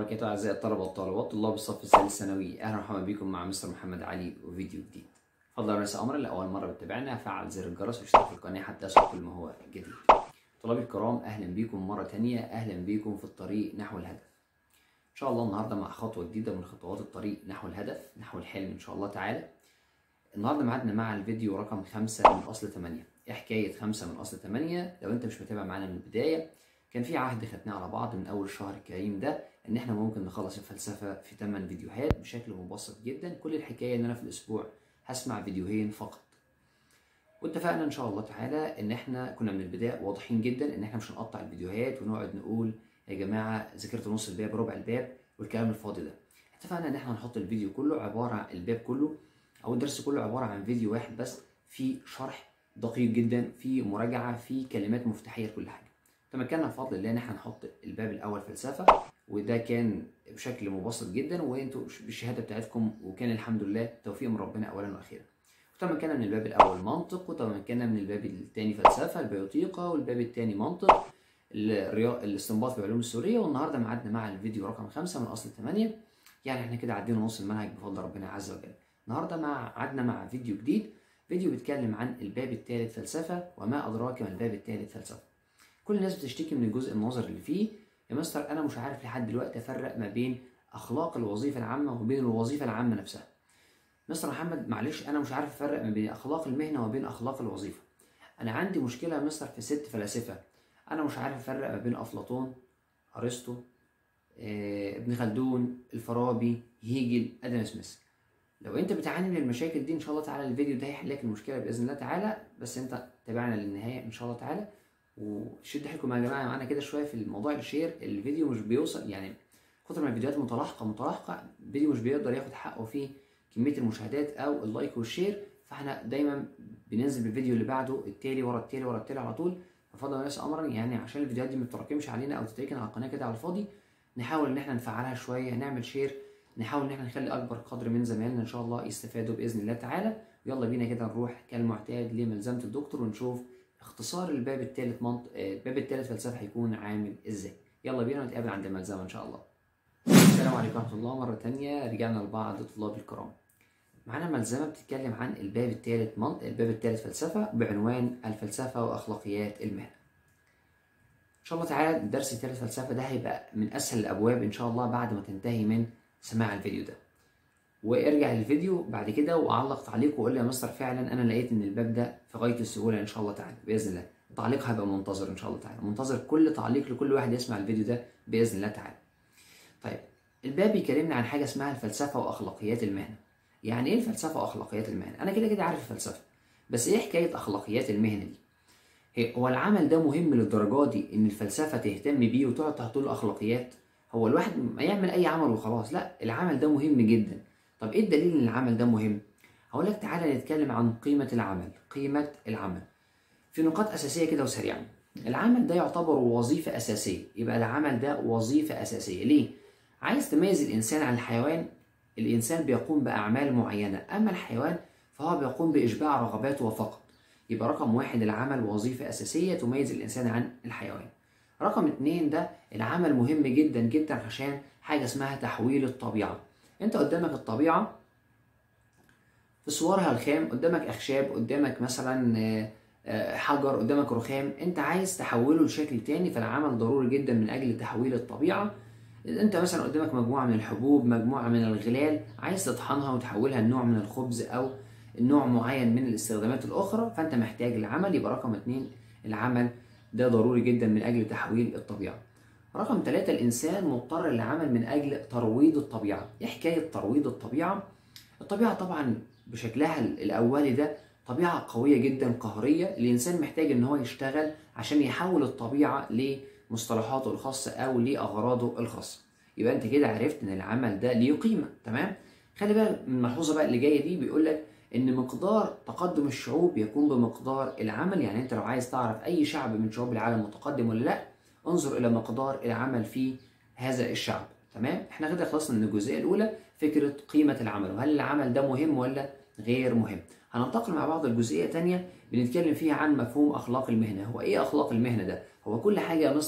وبركاته اعزائي الطلبه والطالبات طلاب الصف الثالث ثانوي اهلا ومرحبا بكم مع مستر محمد علي وفيديو جديد فضلا وليس امرا لاول مره بتتابعنا فعل زر الجرس واشترك في القناه حتى يصلك كل ما هو جديد طلابي الكرام اهلا بكم مره تانية اهلا بكم في الطريق نحو الهدف ان شاء الله النهارده مع خطوه جديده من خطوات الطريق نحو الهدف نحو الحلم ان شاء الله تعالى النهارده ميعادنا مع الفيديو رقم خمسة من اصل 8 ايه حكايه خمسة من اصل 8 لو انت مش متابع معانا من البدايه كان في عهد خدناه على بعض من اول الشهر الكريم ده ان احنا ممكن نخلص الفلسفه في 8 فيديوهات بشكل مبسط جدا كل الحكايه ان انا في الاسبوع هسمع فيديوهين فقط واتفقنا ان شاء الله تعالى ان احنا كنا من البدايه واضحين جدا ان احنا مش هنقطع الفيديوهات ونقعد نقول يا جماعه ذاكرت نص الباب ربع الباب والكلام الفاضي ده اتفقنا ان احنا هنحط الفيديو كله عباره عن الباب كله او الدرس كله عباره عن فيديو واحد بس في شرح دقيق جدا في مراجعه في كلمات مفتاحيه لكل حاجه تمكنا بفضل الله ان احنا نحط الباب الاول فلسفه وده كان بشكل مبسط جدا وانتوا بالشهاده بتاعتكم وكان الحمد لله توفيق من ربنا اولا واخيرا وتمكنا من الباب الاول منطق وتمكنا من الباب الثاني فلسفه البيوتيقه والباب الثاني منطق الرياض الاستنباط في العلوم السوريه والنهارده ميعادنا مع الفيديو رقم خمسة من اصل 8 يعني احنا كده عدينا نص المنهج بفضل ربنا عز وجل النهارده مع عدنا مع فيديو جديد فيديو بيتكلم عن الباب الثالث فلسفه وما ادراك ما الباب الثالث فلسفه كل الناس بتشتكي من الجزء النظري اللي فيه يا مستر انا مش عارف لحد دلوقتي افرق ما بين اخلاق الوظيفه العامه وبين الوظيفه العامه نفسها مستر محمد معلش انا مش عارف افرق ما بين اخلاق المهنه وبين اخلاق الوظيفه انا عندي مشكله يا مستر في ست فلاسفه انا مش عارف افرق ما بين افلاطون ارسطو آه، ابن خلدون الفارابي هيجل ادم سميث لو انت بتعاني من المشاكل دي ان شاء الله تعالى الفيديو ده هيحل لك المشكله باذن الله تعالى بس انت تابعنا للنهايه ان شاء الله تعالى وشد حيلكم يا جماعه معانا كده شويه في الموضوع الشير الفيديو مش بيوصل يعني كتر ما الفيديوهات متلاحقه متلاحقه الفيديو مش بيقدر ياخد حقه في كميه المشاهدات او اللايك والشير فاحنا دايما بننزل بالفيديو اللي بعده التالي ورا التالي ورا التالي على طول ففضل الناس امرا يعني عشان الفيديوهات دي ما تتراكمش علينا او تتركن على القناه كده على الفاضي نحاول ان احنا نفعلها شويه نعمل شير نحاول ان احنا نخلي اكبر قدر من زمايلنا ان شاء الله يستفادوا باذن الله تعالى يلا بينا كده نروح كالمعتاد لملزمه الدكتور ونشوف اختصار الباب الثالث منط... الباب الثالث فلسفه هيكون عامل ازاي يلا بينا نتقابل عند الملزمه ان شاء الله السلام عليكم ورحمه الله مره تانية رجعنا لبعض طلاب الكرام معانا ملزمه بتتكلم عن الباب الثالث منط... الباب الثالث فلسفه بعنوان الفلسفه واخلاقيات المهنه ان شاء الله تعالى الدرس الثالث فلسفه ده هيبقى من اسهل الابواب ان شاء الله بعد ما تنتهي من سماع الفيديو ده وارجع للفيديو بعد كده وعلق تعليق وقول لي يا مستر فعلا انا لقيت ان الباب ده في غايه السهوله ان شاء الله تعالى باذن الله التعليق هيبقى منتظر ان شاء الله تعالى منتظر كل تعليق لكل واحد يسمع الفيديو ده باذن الله تعالى طيب الباب بيكلمنا عن حاجه اسمها الفلسفه واخلاقيات المهنه يعني ايه الفلسفه واخلاقيات المهنه انا كده كده عارف الفلسفه بس ايه حكايه اخلاقيات المهنه دي هي هو العمل ده مهم للدرجه دي ان الفلسفه تهتم بيه وتقعد تحط له اخلاقيات هو الواحد ما يعمل اي عمل وخلاص لا العمل ده مهم جدا طب ايه الدليل ان العمل ده مهم هقول لك تعالى نتكلم عن قيمه العمل قيمه العمل في نقاط اساسيه كده وسريعا العمل ده يعتبر وظيفه اساسيه يبقى العمل ده وظيفه اساسيه ليه عايز تميز الانسان عن الحيوان الانسان بيقوم باعمال معينه اما الحيوان فهو بيقوم باشباع رغباته فقط يبقى رقم واحد العمل وظيفه اساسيه تميز الانسان عن الحيوان رقم اتنين ده العمل مهم جدا جدا عشان حاجه اسمها تحويل الطبيعه انت قدامك الطبيعه في صورها الخام قدامك اخشاب قدامك مثلا حجر قدامك رخام انت عايز تحوله لشكل تاني فالعمل ضروري جدا من اجل تحويل الطبيعه انت مثلا قدامك مجموعه من الحبوب مجموعه من الغلال عايز تطحنها وتحولها لنوع من الخبز او نوع معين من الاستخدامات الاخرى فانت محتاج العمل يبقى رقم اتنين العمل ده ضروري جدا من اجل تحويل الطبيعه رقم ثلاثة الإنسان مضطر للعمل من أجل ترويض الطبيعة، إيه حكاية ترويض الطبيعة؟ الطبيعة طبعا بشكلها الأولي ده طبيعة قوية جدا قهرية، الإنسان محتاج إن هو يشتغل عشان يحول الطبيعة لمصطلحاته الخاصة أو لأغراضه الخاصة. يبقى أنت كده عرفت إن العمل ده ليه قيمة، تمام؟ خلي بالك من الملحوظة بقى اللي جاية دي بيقول لك إن مقدار تقدم الشعوب يكون بمقدار العمل، يعني أنت لو عايز تعرف أي شعب من شعوب العالم متقدم ولا لأ انظر الى مقدار العمل في هذا الشعب تمام احنا كده خلصنا من الجزئيه الاولى فكره قيمه العمل وهل العمل ده مهم ولا غير مهم هننتقل مع بعض الجزئيه تانية بنتكلم فيها عن مفهوم اخلاق المهنه هو ايه اخلاق المهنه ده هو كل حاجه يا مستر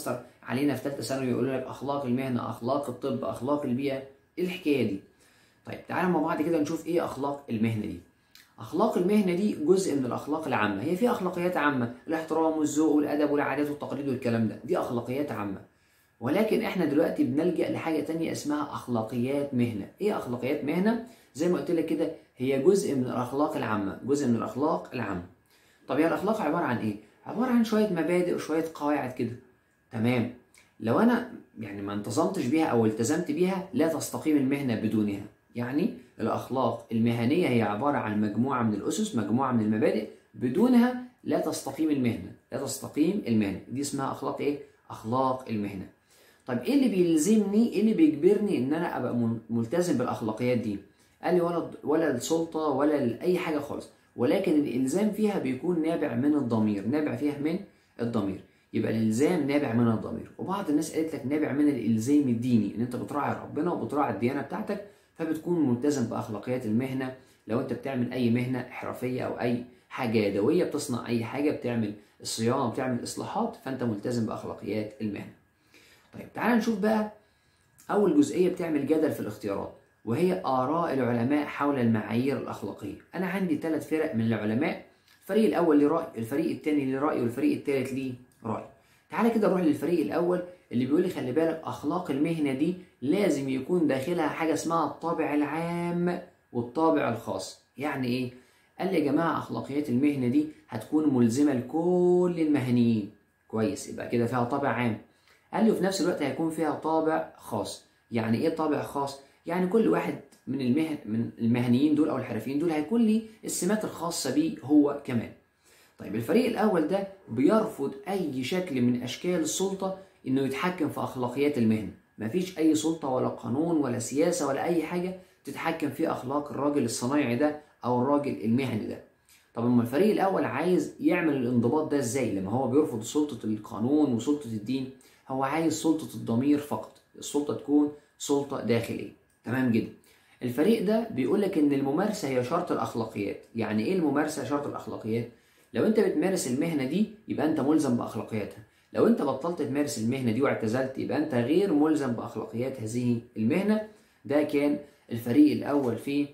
علينا في ثالثه ثانوي يقولوا لك اخلاق المهنه اخلاق الطب اخلاق البيئه ايه الحكايه دي طيب تعالى مع بعض كده نشوف ايه اخلاق المهنه دي اخلاق المهنه دي جزء من الاخلاق العامه هي في اخلاقيات عامه الاحترام والذوق والادب والعادات والتقاليد والكلام ده دي اخلاقيات عامه ولكن احنا دلوقتي بنلجا لحاجه تانية اسمها اخلاقيات مهنه ايه اخلاقيات مهنه زي ما قلت لك كده هي جزء من الاخلاق العامه جزء من الاخلاق العامه طب هي الاخلاق عباره عن ايه عباره عن شويه مبادئ وشويه قواعد كده تمام لو انا يعني ما انتظمتش بيها او التزمت بيها لا تستقيم المهنه بدونها يعني الاخلاق المهنيه هي عباره عن مجموعه من الاسس مجموعه من المبادئ بدونها لا تستقيم المهنه لا تستقيم المهنه دي اسمها اخلاق ايه اخلاق المهنه طيب ايه اللي بيلزمني ايه اللي بيجبرني ان انا ابقى ملتزم بالاخلاقيات دي قال لي ولا ولا السلطه ولا اي حاجه خالص ولكن الالزام فيها بيكون نابع من الضمير نابع فيها من الضمير يبقى الالزام نابع من الضمير وبعض الناس قالت لك نابع من الالزام الديني ان انت بتراعي ربنا وبتراعي الديانه بتاعتك فبتكون ملتزم باخلاقيات المهنه لو انت بتعمل اي مهنه حرفيه او اي حاجه يدويه بتصنع اي حاجه بتعمل الصيانه بتعمل اصلاحات فانت ملتزم باخلاقيات المهنه طيب تعال نشوف بقى اول جزئيه بتعمل جدل في الاختيارات وهي آراء العلماء حول المعايير الأخلاقية أنا عندي ثلاث فرق من العلماء الفريق الأول ليه رأي الفريق الثاني ليه رأي والفريق الثالث ليه رأي تعالى كده نروح للفريق الأول اللي بيقول لي خلي بالك أخلاق المهنة دي لازم يكون داخلها حاجة اسمها الطابع العام والطابع الخاص يعني إيه؟ قال لي يا جماعة أخلاقيات المهنة دي هتكون ملزمة لكل المهنيين كويس يبقى كده فيها طابع عام قال لي وفي نفس الوقت هيكون فيها طابع خاص يعني إيه طابع خاص؟ يعني كل واحد من المهن من المهنيين دول او الحرفيين دول هيكون لي السمات الخاصه بيه هو كمان. طيب الفريق الاول ده بيرفض اي شكل من اشكال السلطه انه يتحكم في اخلاقيات المهنه، مفيش اي سلطه ولا قانون ولا سياسه ولا اي حاجه تتحكم في اخلاق الراجل الصنايعي ده او الراجل المهني ده. طب اما الفريق الاول عايز يعمل الانضباط ده ازاي لما هو بيرفض سلطه القانون وسلطه الدين هو عايز سلطه الضمير فقط السلطه تكون سلطه داخليه تمام جدا الفريق ده بيقول لك ان الممارسه هي شرط الاخلاقيات يعني ايه الممارسه شرط الاخلاقيات لو انت بتمارس المهنه دي يبقى انت ملزم باخلاقياتها لو انت بطلت تمارس المهنه دي واعتزلت يبقى انت غير ملزم باخلاقيات هذه المهنه ده كان الفريق الاول في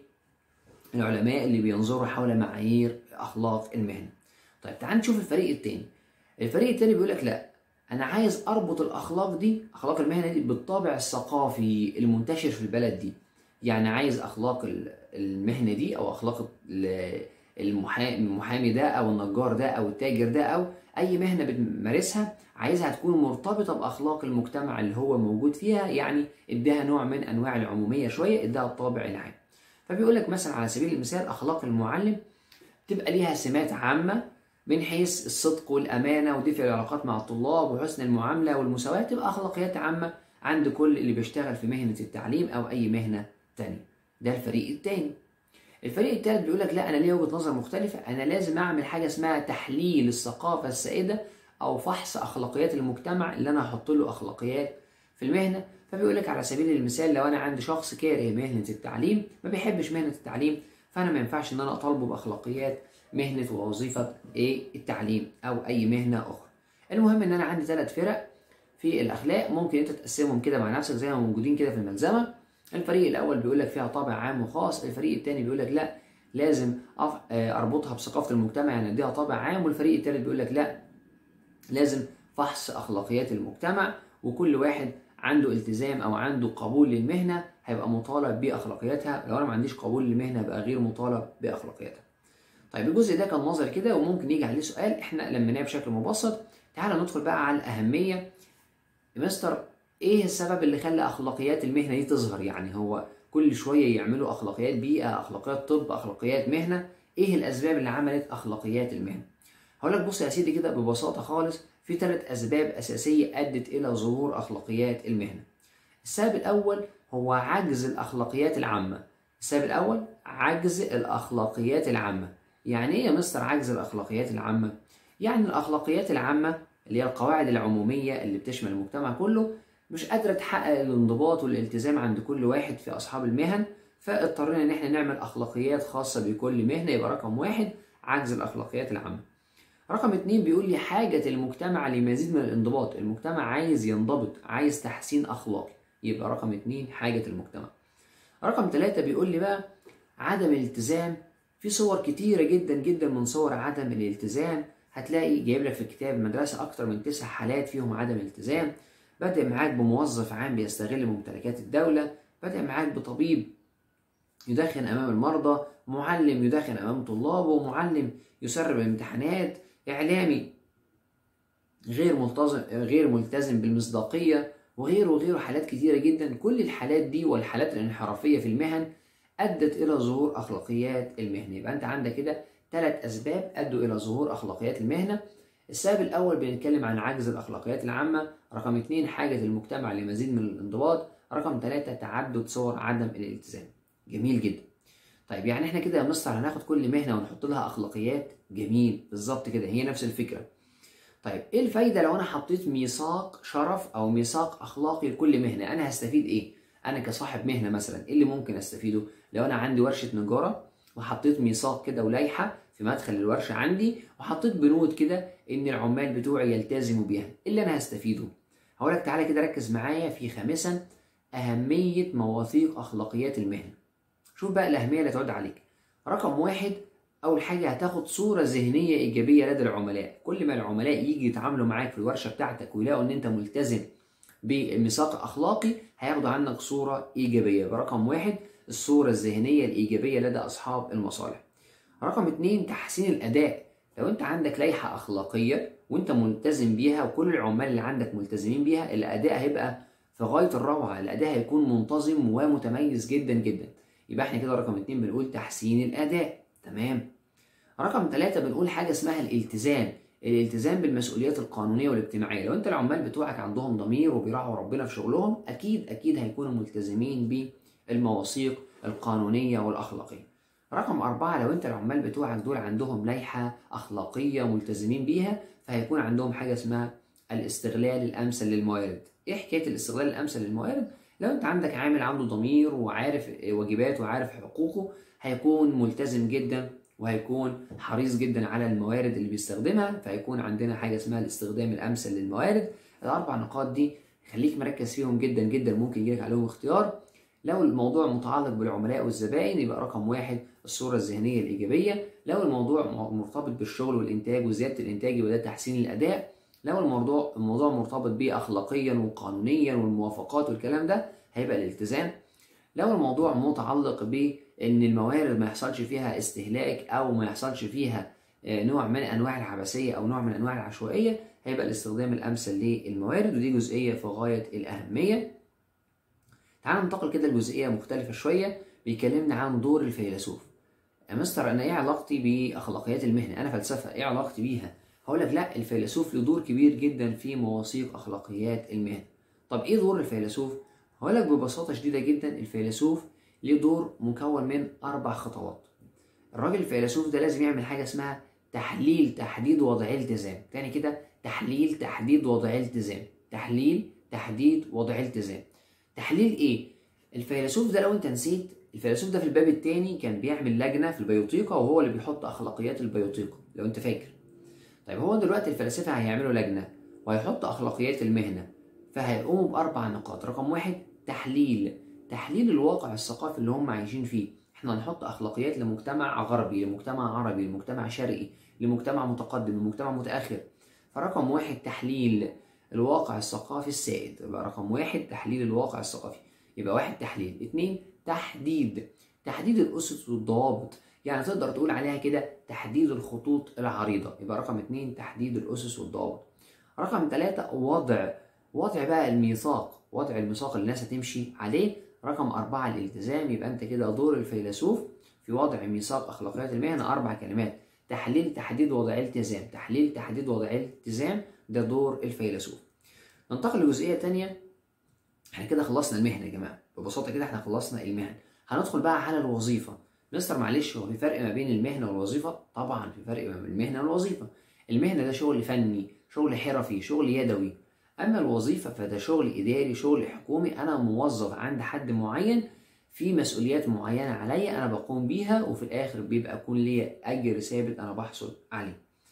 العلماء اللي بينظروا حول معايير اخلاق المهنه طيب تعال نشوف الفريق الثاني الفريق الثاني بيقول لك لا انا عايز اربط الاخلاق دي اخلاق المهنه دي بالطابع الثقافي المنتشر في البلد دي يعني عايز اخلاق المهنه دي او اخلاق المحامي ده او النجار ده او التاجر ده او اي مهنه بتمارسها عايزها تكون مرتبطه باخلاق المجتمع اللي هو موجود فيها يعني اداها نوع من انواع العموميه شويه اداها الطابع العام فبيقول لك مثلا على سبيل المثال اخلاق المعلم تبقى ليها سمات عامه من حيث الصدق والامانه ودفء العلاقات مع الطلاب وحسن المعامله والمساواه تبقى اخلاقيات عامه عند كل اللي بيشتغل في مهنه التعليم او اي مهنه تانية ده الفريق التاني الفريق التالت بيقول لك لا انا ليا وجهه نظر مختلفه انا لازم اعمل حاجه اسمها تحليل الثقافه السائده او فحص اخلاقيات المجتمع اللي انا هحط له اخلاقيات في المهنه فبيقول لك على سبيل المثال لو انا عندي شخص كاره مهنه التعليم ما بيحبش مهنه التعليم فانا ما ينفعش ان انا اطالبه باخلاقيات مهنه ووظيفه ايه التعليم او اي مهنه اخرى المهم ان انا عندي ثلاث فرق في الاخلاق ممكن انت تقسمهم كده مع نفسك زي ما موجودين كده في الملزمه الفريق الاول بيقول لك فيها طابع عام وخاص الفريق الثاني بيقول لك لا لازم اربطها بثقافه المجتمع يعني اديها طابع عام والفريق الثالث بيقول لك لا لازم فحص اخلاقيات المجتمع وكل واحد عنده التزام او عنده قبول للمهنه هيبقى مطالب باخلاقياتها لو انا ما عنديش قبول للمهنه هبقى غير مطالب باخلاقياتها طيب الجزء ده كان نظري كده وممكن يجي عليه سؤال احنا لميناه بشكل مبسط تعال ندخل بقى على الاهميه مستر ايه السبب اللي خلى اخلاقيات المهنه دي تظهر يعني هو كل شويه يعملوا اخلاقيات بيئه اخلاقيات طب اخلاقيات مهنه ايه الاسباب اللي عملت اخلاقيات المهنه هقول لك بص يا سيدي كده ببساطه خالص في ثلاث اسباب اساسيه ادت الى ظهور اخلاقيات المهنه السبب الاول هو عجز الاخلاقيات العامه السبب الاول عجز الاخلاقيات العامه يعني ايه يا مستر عجز الاخلاقيات العامه يعني الاخلاقيات العامه اللي هي القواعد العموميه اللي بتشمل المجتمع كله مش قادره تحقق الانضباط والالتزام عند كل واحد في اصحاب المهن فاضطرينا ان احنا نعمل اخلاقيات خاصه بكل مهنه يبقى رقم واحد عجز الاخلاقيات العامه رقم اتنين بيقول لي حاجة المجتمع لمزيد من الانضباط المجتمع عايز ينضبط عايز تحسين أخلاقي يبقى رقم اتنين حاجة المجتمع رقم ثلاثة بيقول لي بقى عدم الالتزام في صور كتيرة جدا جدا من صور عدم الالتزام هتلاقي جايب لك في الكتاب المدرسة أكتر من تسع حالات فيهم عدم التزام بدأ معاك بموظف عام بيستغل ممتلكات الدولة بدأ معاك بطبيب يدخن أمام المرضى معلم يدخن أمام طلابه معلم يسرب الامتحانات إعلامي غير ملتزم غير ملتزم بالمصداقية وغيره وغيره حالات كتيرة جدا كل الحالات دي والحالات الانحرافية في المهن أدت إلى ظهور أخلاقيات المهنة يبقى أنت عندك كده ثلاث أسباب أدوا إلى ظهور أخلاقيات المهنة السبب الأول بنتكلم عن عجز الأخلاقيات العامة رقم اثنين حاجة المجتمع لمزيد من الانضباط رقم ثلاثة تعدد صور عدم الالتزام جميل جدا طيب يعني احنا كده يا مستر هناخد كل مهنة ونحط لها أخلاقيات جميل بالظبط كده هي نفس الفكرة طيب ايه الفايدة لو انا حطيت ميثاق شرف او ميثاق اخلاقي لكل مهنة انا هستفيد ايه انا كصاحب مهنة مثلا ايه اللي ممكن استفيده لو انا عندي ورشة نجارة وحطيت ميثاق كده ولائحة في مدخل الورشة عندي وحطيت بنود كده ان العمال بتوعي يلتزموا بيها ايه اللي انا هستفيده هقول لك تعالى كده ركز معايا في خامسا اهمية مواثيق اخلاقيات المهنة شوف بقى الاهمية اللي تعود عليك رقم واحد اول حاجه هتاخد صوره ذهنيه ايجابيه لدى العملاء كل ما العملاء يجي يتعاملوا معاك في الورشه بتاعتك ويلاقوا ان انت ملتزم بميثاق اخلاقي هياخدوا عنك صوره ايجابيه رقم واحد الصوره الذهنيه الايجابيه لدى اصحاب المصالح رقم اتنين تحسين الاداء لو انت عندك لائحه اخلاقيه وانت ملتزم بيها وكل العمال اللي عندك ملتزمين بيها الاداء هيبقى في غايه الروعه الاداء هيكون منتظم ومتميز جدا جدا يبقى احنا كده رقم اتنين بنقول تحسين الاداء تمام رقم ثلاثة بنقول حاجة اسمها الالتزام الالتزام بالمسؤوليات القانونية والاجتماعية لو انت العمال بتوعك عندهم ضمير وبيراعوا ربنا في شغلهم اكيد اكيد هيكونوا ملتزمين بالمواثيق القانونية والاخلاقية رقم أربعة لو انت العمال بتوعك دول عندهم لائحة أخلاقية ملتزمين بيها فهيكون عندهم حاجة اسمها الاستغلال الأمثل للموارد ايه حكاية الاستغلال الأمثل للموارد لو انت عندك عامل عنده ضمير وعارف واجباته وعارف حقوقه هيكون ملتزم جدا وهيكون حريص جدا على الموارد اللي بيستخدمها فهيكون عندنا حاجه اسمها الاستخدام الامثل للموارد الاربع نقاط دي خليك مركز فيهم جدا جدا ممكن يجيلك عليهم اختيار لو الموضوع متعلق بالعملاء والزبائن يبقى رقم واحد الصورة الذهنية الإيجابية لو الموضوع مرتبط بالشغل والإنتاج وزيادة الإنتاج يبقى ده تحسين الأداء لو الموضوع الموضوع مرتبط بيه أخلاقيا وقانونيا والموافقات والكلام ده هيبقى الالتزام لو الموضوع متعلق بان الموارد ما يحصلش فيها استهلاك او ما يحصلش فيها نوع من انواع العبثيه او نوع من انواع العشوائيه هيبقى الاستخدام الامثل للموارد ودي جزئيه في غايه الاهميه تعال ننتقل كده لجزئيه مختلفه شويه بيكلمنا عن دور الفيلسوف يا مستر انا ايه علاقتي باخلاقيات المهنه انا فلسفه ايه علاقتي بيها هقول لك لا الفيلسوف له دور كبير جدا في مواثيق اخلاقيات المهنه طب ايه دور الفيلسوف هقول لك ببساطه شديده جدا الفيلسوف ليه دور مكون من اربع خطوات الراجل الفيلسوف ده لازم يعمل حاجه اسمها تحليل تحديد وضعي التزام تاني كده تحليل تحديد وضعي التزام تحليل تحديد وضعي التزام تحليل ايه الفيلسوف ده لو انت نسيت الفيلسوف ده في الباب الثاني كان بيعمل لجنه في البيوتيقا وهو اللي بيحط اخلاقيات البيوتيقا لو انت فاكر طيب هو دلوقتي الفلاسفه هيعملوا لجنه وهيحط اخلاقيات المهنه فهيقوموا باربع نقاط رقم واحد تحليل تحليل الواقع الثقافي اللي هم عايشين فيه احنا هنحط اخلاقيات لمجتمع غربي لمجتمع عربي لمجتمع شرقي لمجتمع متقدم لمجتمع متاخر فرقم واحد تحليل الواقع الثقافي السائد يبقى رقم واحد تحليل الواقع الثقافي يبقى واحد تحليل اتنين تحديد تحديد الاسس والضوابط يعني تقدر تقول عليها كده تحديد الخطوط العريضة يبقى رقم اتنين تحديد الأسس والضوابط رقم ثلاثة وضع وضع بقى الميثاق وضع الميثاق اللي الناس هتمشي عليه رقم أربعة الالتزام يبقى أنت كده دور الفيلسوف في وضع ميثاق أخلاقيات المهنة أربع كلمات تحليل تحديد وضع التزام تحليل تحديد وضع التزام ده دور الفيلسوف ننتقل لجزئية تانية احنا كده خلصنا المهنة يا جماعة ببساطة كده احنا خلصنا المهن هندخل بقى على الوظيفة مستر معلش هو في فرق ما بين المهنة والوظيفة طبعا في فرق ما بين المهنة والوظيفة المهنة ده شغل فني شغل حرفي شغل يدوي أما الوظيفة فده شغل إداري شغل حكومي أنا موظف عند حد معين في مسؤوليات معينة عليا أنا بقوم بيها وفي الآخر بيبقى يكون ليا أجر ثابت أنا بحصل عليه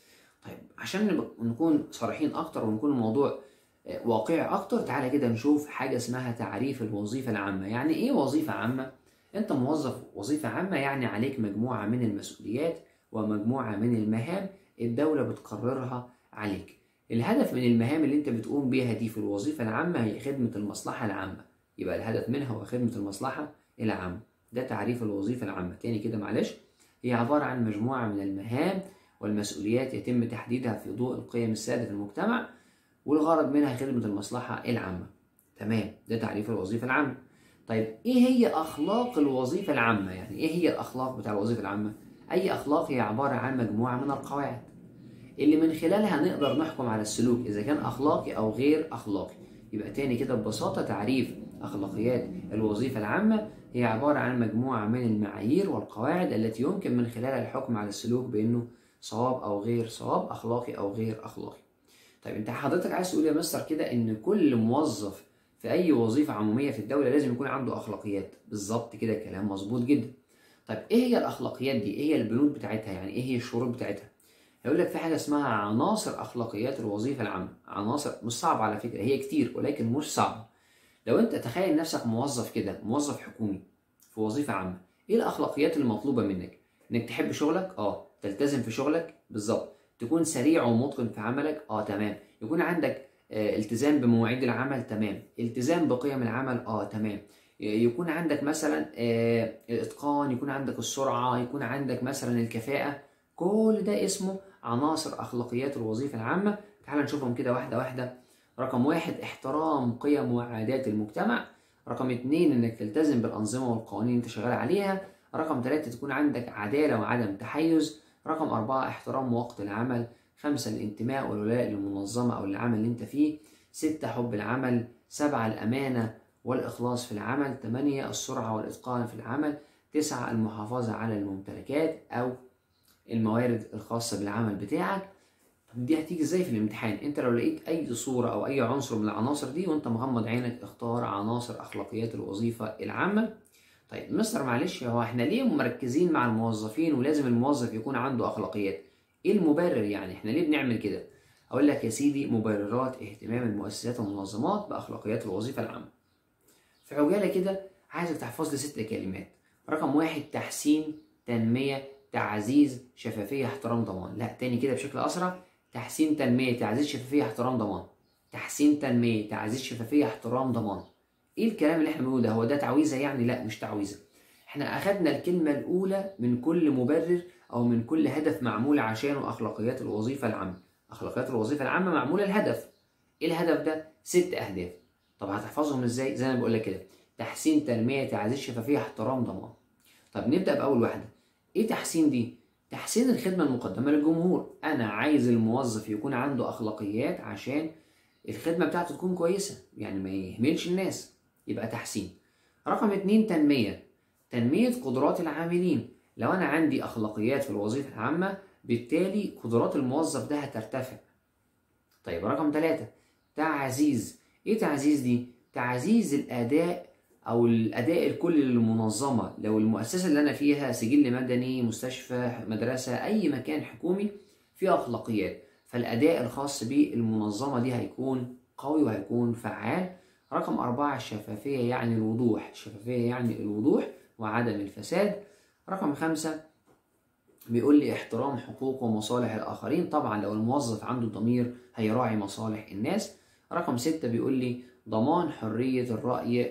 طيب عشان نبقى- نكون صريحين اكتر ونكون الموضوع آه، واقعي اكتر تعالى كده نشوف حاجه اسمها تعريف الوظيفه العامه يعني ايه وظيفه عامه انت موظف وظيفه عامه يعني عليك مجموعه من المسؤوليات ومجموعه من المهام الدوله بتقررها عليك الهدف من المهام اللي انت بتقوم بيها دي في الوظيفه العامه هي خدمه المصلحه العامه يبقى الهدف منها هو خدمه المصلحه العامه ده تعريف الوظيفه العامه تاني كده معلش هي عباره عن مجموعه من المهام والمسؤوليات يتم تحديدها في ضوء القيم السائده في المجتمع والغرض منها خدمه المصلحه العامه تمام ده تعريف الوظيفه العامه طيب ايه هي اخلاق الوظيفه العامه يعني ايه هي الاخلاق بتاع الوظيفه العامه اي اخلاق هي عباره عن مجموعه من القواعد اللي من خلالها نقدر نحكم على السلوك اذا كان اخلاقي او غير اخلاقي يبقى تاني كده ببساطه تعريف اخلاقيات الوظيفه العامه هي عباره عن مجموعه من المعايير والقواعد التي يمكن من خلالها الحكم على السلوك بانه صواب او غير صواب اخلاقي او غير اخلاقي طيب انت حضرتك عايز تقول يا مستر كده ان كل موظف في اي وظيفه عموميه في الدوله لازم يكون عنده اخلاقيات بالظبط كده كلام مظبوط جدا طيب ايه هي الاخلاقيات دي ايه هي البنود بتاعتها يعني ايه هي الشروط بتاعتها هيقول لك في حاجه اسمها عناصر اخلاقيات الوظيفه العامه عناصر مش صعبه على فكره هي كتير ولكن مش صعبه لو انت تخيل نفسك موظف كده موظف حكومي في وظيفه عامه ايه الاخلاقيات المطلوبه منك انك تحب شغلك اه تلتزم في شغلك بالظبط تكون سريع ومتقن في عملك اه تمام يكون عندك آه التزام بمواعيد العمل تمام التزام بقيم العمل اه تمام يكون عندك مثلا آه الاتقان يكون عندك السرعه يكون عندك مثلا الكفاءه كل ده اسمه عناصر اخلاقيات الوظيفه العامه تعال نشوفهم كده واحده واحده رقم واحد احترام قيم وعادات المجتمع رقم اتنين انك تلتزم بالانظمه والقوانين اللي انت شغال عليها رقم ثلاثة تكون عندك عدالة وعدم تحيز رقم أربعة احترام وقت العمل خمسة الانتماء والولاء للمنظمة أو العمل اللي انت فيه ستة حب العمل سبعة الأمانة والإخلاص في العمل ثمانية السرعة والإتقان في العمل تسعة المحافظة على الممتلكات أو الموارد الخاصة بالعمل بتاعك طب دي هتيجي ازاي في الامتحان انت لو لقيت اي صورة او اي عنصر من العناصر دي وانت مغمض عينك اختار عناصر اخلاقيات الوظيفة العامة طيب مستر معلش هو احنا ليه مركزين مع الموظفين ولازم الموظف يكون عنده اخلاقيات ايه المبرر يعني احنا ليه بنعمل كده اقول لك يا سيدي مبررات اهتمام المؤسسات والمنظمات باخلاقيات الوظيفة العامة في عجالة كده عايزك تحفظ لي ست كلمات رقم واحد تحسين تنمية تعزيز شفافية احترام ضمان لا تاني كده بشكل أسرع تحسين تنمية تعزيز شفافية احترام ضمان تحسين تنمية تعزيز شفافية احترام ضمان ايه الكلام اللي احنا بنقوله ده هو ده تعويذة يعني لا مش تعويذة احنا اخدنا الكلمة الاولى من كل مبرر او من كل هدف معمول عشانه اخلاقيات الوظيفة العامة اخلاقيات الوظيفة العامة معمولة الهدف ايه الهدف ده ست اهداف طب هتحفظهم ازاي زي ما بقول لك كده تحسين تنمية تعزيز شفافية احترام ضمان طب نبدأ بأول واحدة ايه تحسين دي تحسين الخدمة المقدمة للجمهور أنا عايز الموظف يكون عنده أخلاقيات عشان الخدمة بتاعته تكون كويسة يعني ما يهملش الناس يبقى تحسين رقم اتنين تنمية تنمية قدرات العاملين لو أنا عندي أخلاقيات في الوظيفة العامة بالتالي قدرات الموظف ده هترتفع طيب رقم ثلاثة تعزيز ايه تعزيز دي تعزيز الأداء او الاداء الكلي للمنظمه لو المؤسسه اللي انا فيها سجل مدني مستشفى مدرسه اي مكان حكومي فيه اخلاقيات فالاداء الخاص بالمنظمه دي هيكون قوي وهيكون فعال رقم أربعة الشفافية يعني الوضوح الشفافية يعني الوضوح وعدم الفساد رقم خمسة بيقول لي احترام حقوق ومصالح الآخرين طبعا لو الموظف عنده ضمير هيراعي مصالح الناس رقم ستة بيقول لي ضمان حرية الرأي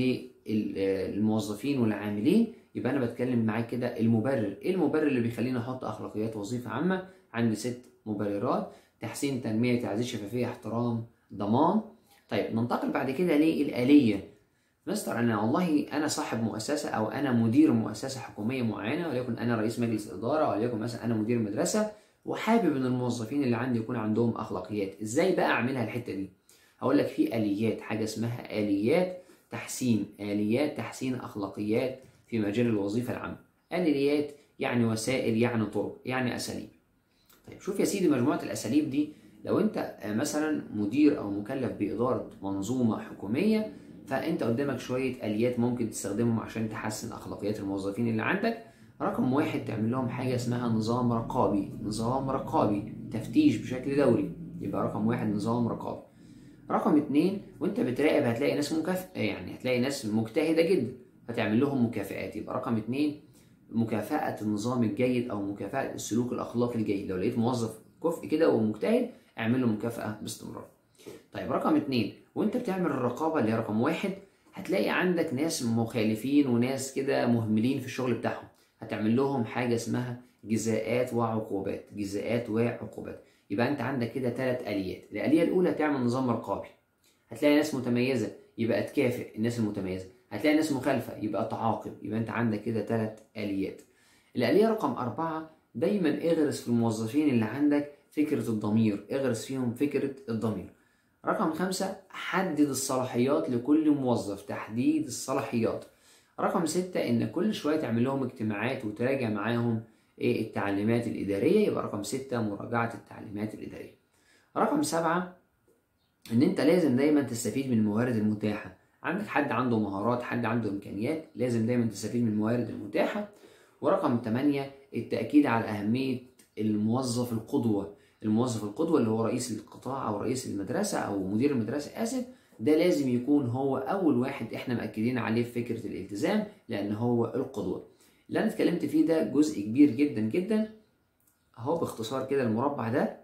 للموظفين والعاملين يبقى انا بتكلم معاك كده المبرر ايه المبرر اللي بيخليني احط اخلاقيات وظيفه عامه عندي ست مبررات تحسين تنميه تعزيز شفافيه احترام ضمان طيب ننتقل بعد كده للاليه مستر انا والله انا صاحب مؤسسه او انا مدير مؤسسه حكوميه معينه وليكن انا رئيس مجلس اداره وليكن مثلا انا مدير مدرسه وحابب ان الموظفين اللي عندي يكون عندهم اخلاقيات ازاي بقى اعملها الحته دي هقول لك في اليات حاجه اسمها اليات تحسين آليات تحسين أخلاقيات في مجال الوظيفة العامة آليات يعني وسائل يعني طرق يعني أساليب طيب شوف يا سيدي مجموعة الأساليب دي لو أنت مثلا مدير أو مكلف بإدارة منظومة حكومية فأنت قدامك شوية آليات ممكن تستخدمهم عشان تحسن أخلاقيات الموظفين اللي عندك رقم واحد تعمل لهم حاجة اسمها نظام رقابي نظام رقابي تفتيش بشكل دوري يبقى رقم واحد نظام رقابي رقم اتنين وانت بتراقب هتلاقي ناس مكافئة يعني هتلاقي ناس مجتهدة جدا هتعمل لهم مكافآت يبقى رقم اتنين مكافأة النظام الجيد أو مكافأة السلوك الأخلاقي الجيد لو لقيت موظف كفء كده ومجتهد اعمل له مكافأة باستمرار طيب رقم اتنين وانت بتعمل الرقابة اللي هي رقم واحد هتلاقي عندك ناس مخالفين وناس كده مهملين في الشغل بتاعهم هتعمل لهم حاجة اسمها جزاءات وعقوبات جزاءات وعقوبات يبقى انت عندك كده ثلاث اليات الاليه الاولى هتعمل نظام رقابي هتلاقي ناس متميزه يبقى تكافئ الناس المتميزه هتلاقي ناس مخالفه يبقى تعاقب يبقى انت عندك كده ثلاث اليات الاليه رقم أربعة دايما اغرس في الموظفين اللي عندك فكره الضمير اغرس فيهم فكره الضمير رقم خمسة حدد الصلاحيات لكل موظف تحديد الصلاحيات رقم ستة إن كل شوية تعمل لهم اجتماعات وتراجع معاهم إيه التعليمات الإدارية يبقى رقم ستة مراجعة التعليمات الإدارية رقم سبعة إن أنت لازم دايما تستفيد من الموارد المتاحة عندك حد عنده مهارات حد عنده إمكانيات لازم دايما تستفيد من الموارد المتاحة ورقم ثمانية التأكيد على أهمية الموظف القدوة الموظف القدوة اللي هو رئيس القطاع أو رئيس المدرسة أو مدير المدرسة آسف ده لازم يكون هو أول واحد إحنا مأكدين عليه في فكرة الالتزام لأن هو القدوة اللي أنا اتكلمت فيه ده جزء كبير جدا جدا أهو باختصار كده المربع ده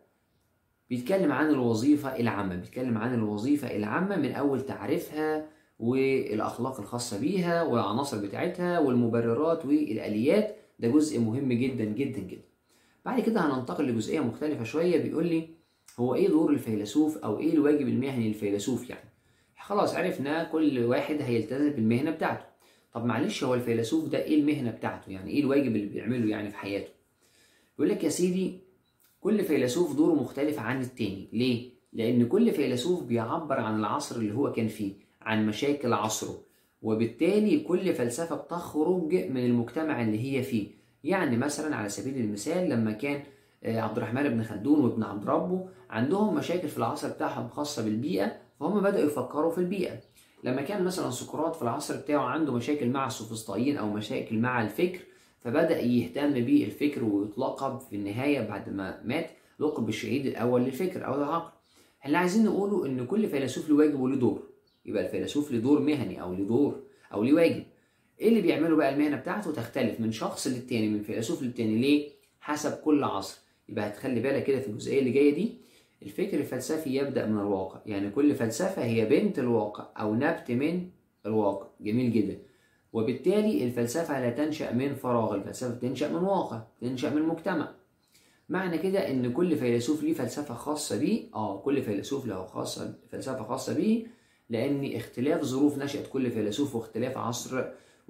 بيتكلم عن الوظيفة العامة بيتكلم عن الوظيفة العامة من أول تعريفها والأخلاق الخاصة بيها والعناصر بتاعتها والمبررات والآليات ده جزء مهم جدا جدا جدا بعد كده هننتقل لجزئية مختلفة شوية بيقول لي هو ايه دور الفيلسوف او ايه الواجب المهني للفيلسوف يعني خلاص عرفنا كل واحد هيلتزم بالمهنة بتاعته طب معلش هو الفيلسوف ده ايه المهنة بتاعته يعني ايه الواجب اللي بيعمله يعني في حياته يقول لك يا سيدي كل فيلسوف دوره مختلف عن التاني ليه لان كل فيلسوف بيعبر عن العصر اللي هو كان فيه عن مشاكل عصره وبالتالي كل فلسفة بتخرج من المجتمع اللي هي فيه يعني مثلا على سبيل المثال لما كان عبد الرحمن بن خلدون وابن عبد ربه عندهم مشاكل في العصر بتاعهم خاصة بالبيئة فهم بدأوا يفكروا في البيئة لما كان مثلا سقراط في العصر بتاعه عنده مشاكل مع السوفسطائيين أو مشاكل مع الفكر فبدأ يهتم بالفكر ويتلقب في النهاية بعد ما مات لقب بالشهيد الأول للفكر أو العقل اللي عايزين نقوله إن كل فيلسوف له واجب وله دور يبقى الفيلسوف له دور مهني أو له دور أو له واجب ايه اللي بيعمله بقى المهنه بتاعته تختلف من شخص للتاني من فيلسوف للتاني ليه حسب كل عصر يبقى هتخلي بالك كده في الجزئيه اللي جايه دي الفكر الفلسفي يبدا من الواقع يعني كل فلسفه هي بنت الواقع او نبت من الواقع جميل جدا وبالتالي الفلسفه لا تنشا من فراغ الفلسفه تنشا من واقع تنشا من مجتمع معنى كده ان كل فيلسوف ليه فلسفه خاصه بيه اه كل فيلسوف له خاصه فلسفه خاصه بيه لان اختلاف ظروف نشاه كل فيلسوف واختلاف عصر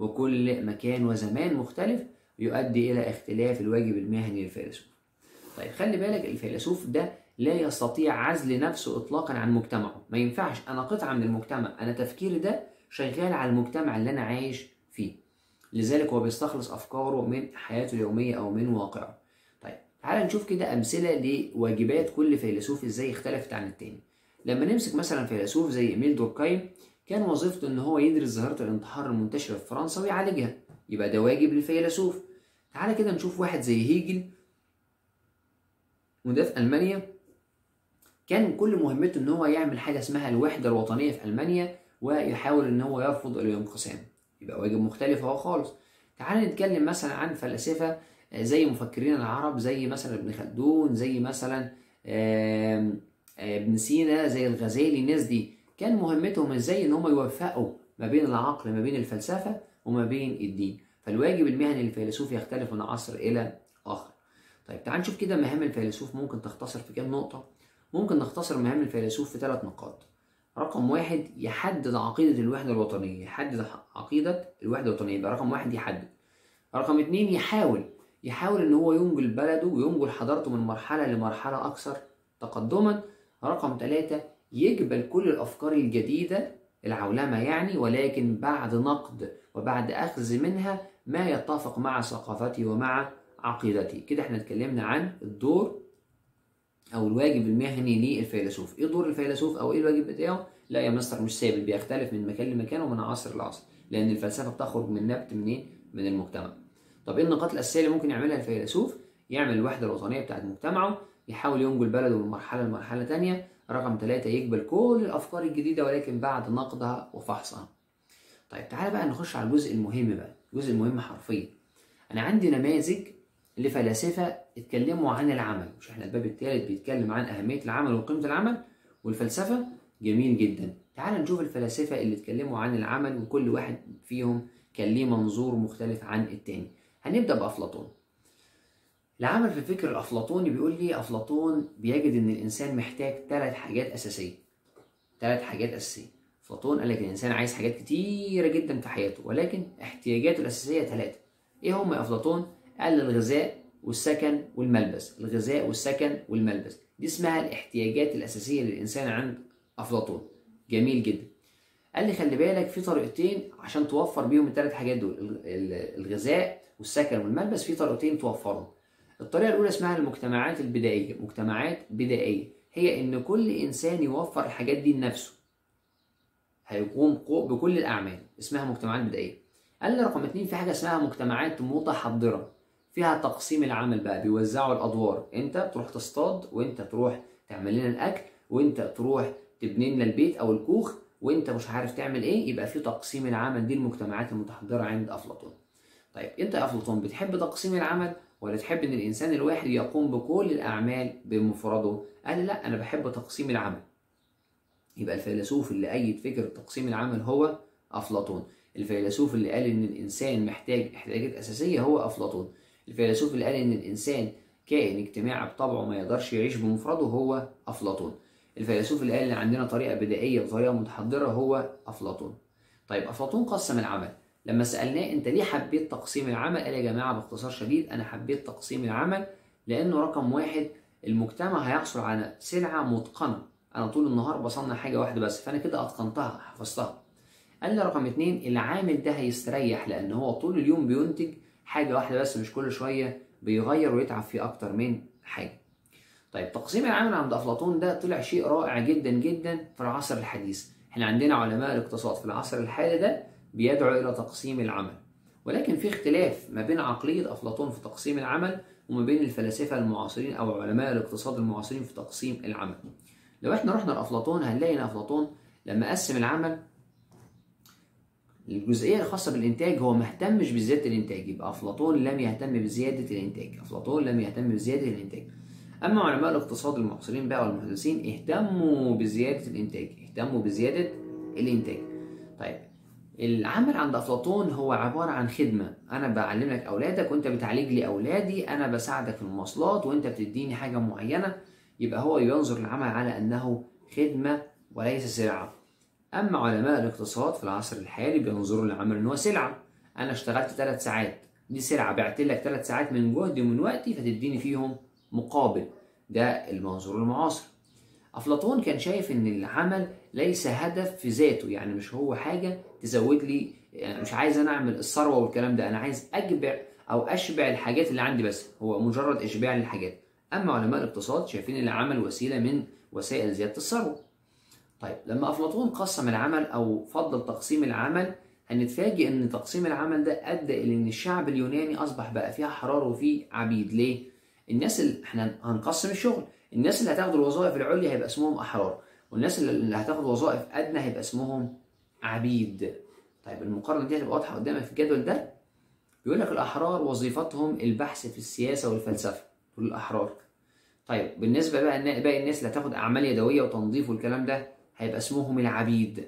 وكل مكان وزمان مختلف يؤدي إلى اختلاف الواجب المهني للفيلسوف. طيب خلي بالك الفيلسوف ده لا يستطيع عزل نفسه إطلاقا عن مجتمعه، ما ينفعش أنا قطعة من المجتمع، أنا تفكيري ده شغال على المجتمع اللي أنا عايش فيه. لذلك هو بيستخلص أفكاره من حياته اليومية أو من واقعه. طيب تعال نشوف كده أمثلة لواجبات كل فيلسوف إزاي اختلفت عن التاني. لما نمسك مثلا فيلسوف زي إيميل دوركايم كان وظيفته ان هو يدرس ظاهره الانتحار المنتشره في فرنسا ويعالجها يبقى ده واجب للفيلسوف تعالى كده نشوف واحد زي هيجل وده في المانيا كان كل مهمته ان هو يعمل حاجه اسمها الوحده الوطنيه في المانيا ويحاول ان هو يرفض الانقسام يبقى واجب مختلف اهو خالص تعالى نتكلم مثلا عن فلاسفه زي مفكرين العرب زي مثلا ابن خلدون زي مثلا ابن سينا زي الغزالي الناس دي كان مهمتهم ازاي ان هم يوفقوا ما بين العقل ما بين الفلسفه وما بين الدين فالواجب المهني للفيلسوف يختلف من عصر الى اخر طيب تعال نشوف كده مهام الفيلسوف ممكن تختصر في كام نقطه ممكن نختصر مهام الفيلسوف في ثلاث نقاط رقم واحد يحدد عقيدة الوحدة الوطنية يحدد عقيدة الوحدة الوطنية يبقى رقم واحد يحدد رقم اتنين يحاول يحاول ان هو ينقل بلده وينقل حضارته من مرحلة لمرحلة اكثر تقدما رقم ثلاثة يقبل كل الأفكار الجديدة العولمة يعني ولكن بعد نقد وبعد أخذ منها ما يتفق مع ثقافتي ومع عقيدتي كده احنا اتكلمنا عن الدور أو الواجب المهني للفيلسوف إيه دور الفيلسوف أو إيه الواجب بتاعه؟ لا يا مستر مش ثابت بيختلف من مكان لمكان ومن عصر لعصر لأن الفلسفة بتخرج من نبت منين؟ من المجتمع طب إيه النقاط الأساسية اللي ممكن يعملها الفيلسوف؟ يعمل الوحدة الوطنية بتاعت مجتمعه يحاول ينقل بلده من مرحلة لمرحلة تانية رقم ثلاثة يقبل كل الأفكار الجديدة ولكن بعد نقدها وفحصها طيب تعالى بقى نخش على الجزء المهم بقى الجزء المهم حرفيا أنا عندي نماذج لفلاسفة اتكلموا عن العمل مش احنا الباب الثالث بيتكلم عن أهمية العمل وقيمة العمل والفلسفة جميل جدا تعال نشوف الفلاسفة اللي اتكلموا عن العمل وكل واحد فيهم كان ليه منظور مختلف عن التاني هنبدأ بأفلاطون العمل في الفكر الأفلاطوني بيقول لي أفلاطون بيجد إن الإنسان محتاج ثلاث حاجات أساسية ثلاث حاجات أساسية أفلاطون قال لك الإنسان عايز حاجات كتيرة جدا في حياته ولكن احتياجاته الأساسية ثلاثة إيه هم يا أفلاطون؟ قال الغذاء والسكن والملبس الغذاء والسكن والملبس دي اسمها الاحتياجات الأساسية للإنسان عند أفلاطون جميل جدا قال لي خلي بالك في طريقتين عشان توفر بيهم الثلاث حاجات دول الغذاء والسكن والملبس في طريقتين توفرهم الطريقة الأولى اسمها المجتمعات البدائية مجتمعات بدائية هي إن كل إنسان يوفر الحاجات دي لنفسه هيقوم بكل الأعمال اسمها مجتمعات بدائية قال لي رقم اتنين في حاجة اسمها مجتمعات متحضرة فيها تقسيم العمل بقى بيوزعوا الأدوار أنت تروح تصطاد وأنت تروح تعمل لنا الأكل وأنت تروح تبني لنا البيت أو الكوخ وأنت مش عارف تعمل إيه يبقى في تقسيم العمل دي المجتمعات المتحضرة عند أفلاطون طيب أنت يا أفلاطون بتحب تقسيم العمل ولا تحب ان الانسان الواحد يقوم بكل الاعمال بمفرده قال لا انا بحب تقسيم العمل يبقى الفيلسوف اللي ايد فكره تقسيم العمل هو افلاطون الفيلسوف اللي قال ان الانسان محتاج احتياجات اساسيه هو افلاطون الفيلسوف اللي قال ان الانسان كائن اجتماعي بطبعه ما يقدرش يعيش بمفرده هو افلاطون الفيلسوف اللي قال ان عندنا طريقه بدائيه وطريقه متحضره هو افلاطون طيب افلاطون قسم العمل لما سألناه أنت ليه حبيت تقسيم العمل؟ قال يا جماعة باختصار شديد أنا حبيت تقسيم العمل لأنه رقم واحد المجتمع هيحصل على سلعة متقنة أنا طول النهار بصنع حاجة واحدة بس فأنا كده أتقنتها حفظتها قال لي رقم اتنين العامل ده هيستريح لأن هو طول اليوم بينتج حاجة واحدة بس مش كل شوية بيغير ويتعب في أكتر من حاجة طيب تقسيم العمل عند أفلاطون ده طلع شيء رائع جدا جدا في العصر الحديث احنا عندنا علماء الاقتصاد في العصر الحالي ده بيدعو إلى تقسيم العمل ولكن في اختلاف ما بين عقلية أفلاطون في تقسيم العمل وما بين الفلاسفة المعاصرين أو علماء الاقتصاد المعاصرين في تقسيم العمل لو احنا رحنا لأفلاطون هنلاقي إن أفلاطون لما قسم العمل الجزئية الخاصة بالإنتاج هو ما اهتمش بزيادة الإنتاج يبقى أفلاطون لم يهتم بزيادة الإنتاج أفلاطون لم يهتم بزيادة الإنتاج أما علماء الاقتصاد المعاصرين بقى والمحدثين اهتموا بزيادة الإنتاج اهتموا بزيادة الإنتاج طيب العمل عند افلاطون هو عباره عن خدمه انا بعلم لك اولادك وانت بتعالج لي اولادي انا بساعدك في المواصلات وانت بتديني حاجه معينه يبقى هو ينظر العمل على انه خدمه وليس سلعه اما علماء الاقتصاد في العصر الحالي بينظروا للعمل ان هو سلعه انا اشتغلت ثلاث ساعات دي سلعه بعت لك ثلاث ساعات من جهدي ومن وقتي فتديني فيهم مقابل ده المنظور المعاصر افلاطون كان شايف ان العمل ليس هدف في ذاته يعني مش هو حاجه تزود لي يعني مش عايز انا اعمل الثروه والكلام ده انا عايز اجبع او اشبع الحاجات اللي عندي بس هو مجرد اشباع للحاجات اما علماء الاقتصاد شايفين ان العمل وسيله من وسائل زياده الثروه طيب لما افلاطون قسم العمل او فضل تقسيم العمل هنتفاجئ ان تقسيم العمل ده ادى الى ان الشعب اليوناني اصبح بقى فيه احرار وفيه عبيد ليه الناس اللي احنا هنقسم الشغل الناس اللي هتاخد الوظائف العليا هيبقى اسمهم احرار والناس اللي هتاخد وظائف ادنى هيبقى اسمهم عبيد طيب المقارنه دي هتبقى واضحه قدامك في الجدول ده بيقول لك الاحرار وظيفتهم البحث في السياسه والفلسفه دول الاحرار طيب بالنسبه بقى باقي الناس اللي هتاخد اعمال يدويه وتنظيف والكلام ده هيبقى اسمهم العبيد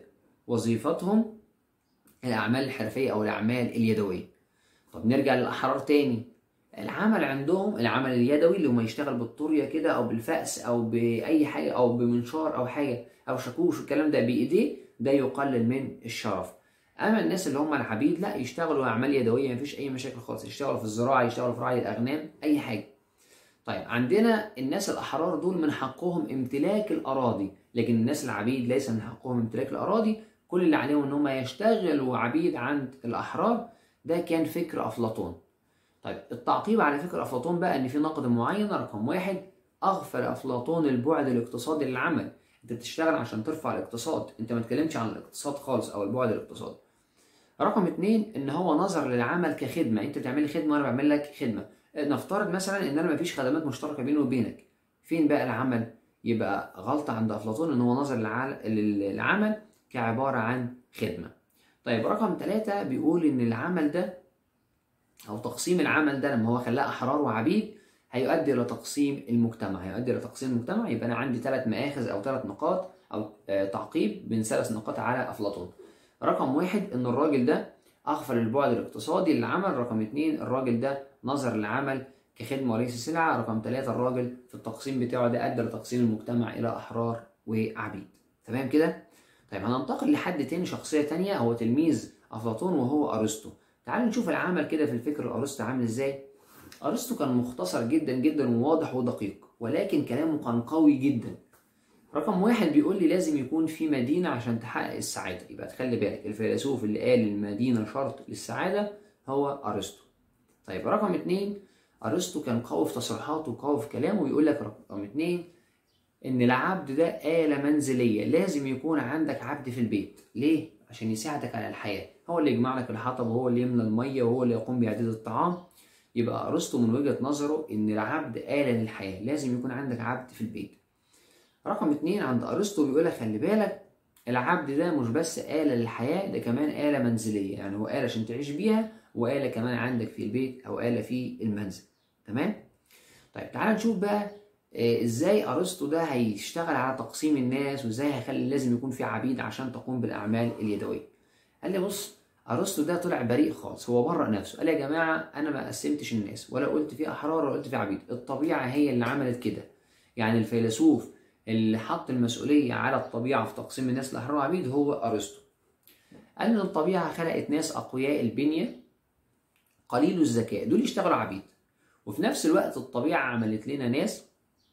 وظيفتهم الاعمال الحرفيه او الاعمال اليدويه طب نرجع للاحرار تاني العمل عندهم العمل اليدوي اللي هم يشتغل بالطورية كده او بالفأس او باي حاجة او بمنشار او حاجة او شاكوش والكلام ده بايديه ده يقلل من الشرف اما الناس اللي هم العبيد لا يشتغلوا اعمال يدويه مفيش اي مشاكل خالص يشتغلوا في الزراعه يشتغلوا في رعي الاغنام اي حاجه طيب عندنا الناس الاحرار دول من حقهم امتلاك الاراضي لكن الناس العبيد ليس من حقهم امتلاك الاراضي كل اللي عليهم ان هم يشتغلوا عبيد عند الاحرار ده كان فكر افلاطون طيب التعقيب على فكر افلاطون بقى ان في نقد معين رقم واحد اغفل افلاطون البعد الاقتصادي للعمل انت بتشتغل عشان ترفع الاقتصاد انت ما تكلمش عن الاقتصاد خالص او البعد الاقتصادي رقم اتنين ان هو نظر للعمل كخدمه انت بتعمل لي خدمه وانا بعمل لك خدمه نفترض مثلا ان انا ما فيش خدمات مشتركه بيني وبينك فين بقى العمل يبقى غلطة عند أفلاطون إن هو نظر للعمل كعبارة عن خدمة طيب رقم ثلاثة بيقول إن العمل ده أو تقسيم العمل ده لما هو خلاه أحرار وعبيد هيؤدي إلى تقسيم المجتمع هيؤدي إلى تقسيم المجتمع يبقى أنا عندي ثلاث مآخذ أو ثلاث نقاط أو تعقيب بين ثلاث نقاط على أفلاطون رقم واحد إن الراجل ده أغفل البعد الاقتصادي للعمل رقم اتنين الراجل ده نظر للعمل كخدمة وليس سلعة رقم ثلاثة الراجل في التقسيم بتاعه ده أدى لتقسيم المجتمع إلى أحرار وعبيد تمام كده؟ طيب هننتقل لحد تاني شخصية تانية هو تلميذ أفلاطون وهو أرسطو تعالوا نشوف العمل كده في الفكر الأرسطو عامل إزاي أرسطو كان مختصر جدا جدا وواضح ودقيق ولكن كلامه كان قوي جدا رقم واحد بيقول لي لازم يكون في مدينة عشان تحقق السعادة يبقى تخلي بالك الفيلسوف اللي قال المدينة شرط للسعادة هو أرسطو طيب رقم اتنين أرسطو كان قوي في تصريحاته وقوي في كلامه ويقول لك رقم اتنين إن العبد ده آلة منزلية لازم يكون عندك عبد في البيت ليه؟ عشان يساعدك على الحياة هو اللي يجمع لك الحطب وهو اللي يملى المية وهو اللي يقوم بإعداد الطعام يبقى أرسطو من وجهة نظره إن العبد آلة للحياة لازم يكون عندك عبد في البيت رقم اتنين عند أرسطو بيقول لك خلي بالك العبد ده مش بس آلة للحياة ده كمان آلة منزلية يعني هو آلة عشان تعيش بيها وآلة كمان عندك في البيت أو آلة في المنزل تمام؟ طيب تعال نشوف بقى ازاي ارسطو ده هيشتغل على تقسيم الناس وازاي هيخلي لازم يكون في عبيد عشان تقوم بالاعمال اليدويه قال لي بص ارسطو ده طلع بريء خالص هو برأ نفسه قال يا جماعه انا ما قسمتش الناس ولا قلت في احرار ولا قلت في عبيد الطبيعه هي اللي عملت كده يعني الفيلسوف اللي حط المسؤوليه على الطبيعه في تقسيم الناس لاحرار وعبيد هو ارسطو قال ان الطبيعه خلقت ناس اقوياء البنيه قليل الذكاء دول يشتغلوا عبيد وفي نفس الوقت الطبيعه عملت لنا ناس